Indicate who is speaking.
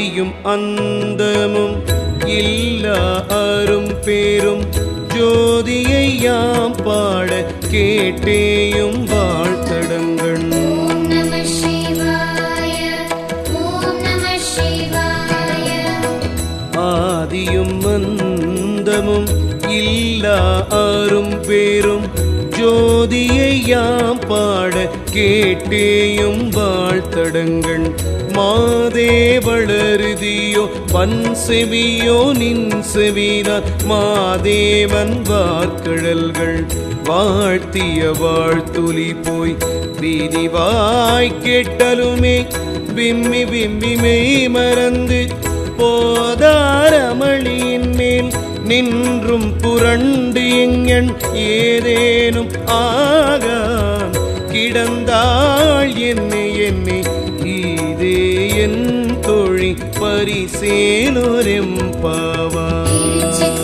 Speaker 1: ஆதியும் அந்தமும் இல்லா அரும் பேரும் ஜோதியை யாம் பாட கேட்டேயும் வாழ்த்தடங்கள்
Speaker 2: ஓம் நம சிவாய ஓம் நம சிவாய
Speaker 1: ஆதியும் அந்தமும் இல்லா அரும் பேரும் ஜோதியை யாம் பாட கேட்டேயும் வாழ்த்தடங்கள் மாதே வளருதியோ பன் செவியோ நின் செவிதான் மாதேவன் வார்கழல்கள் வாழ்த்திய வாழ்த்துலி போய் விரிவாய் கேட்டலுமே விம்மி விம்மி மெய் மறந்து போதாரமளியின் மேல் நின்றும் புரண்டு எங்கண் ஏதேனும் ஆகான் கிடந்தாள் என்னை என்னை இதே என் தொழி பரிசேலோரெம் பாவா
Speaker 2: திருச்சிற்றம்பலம்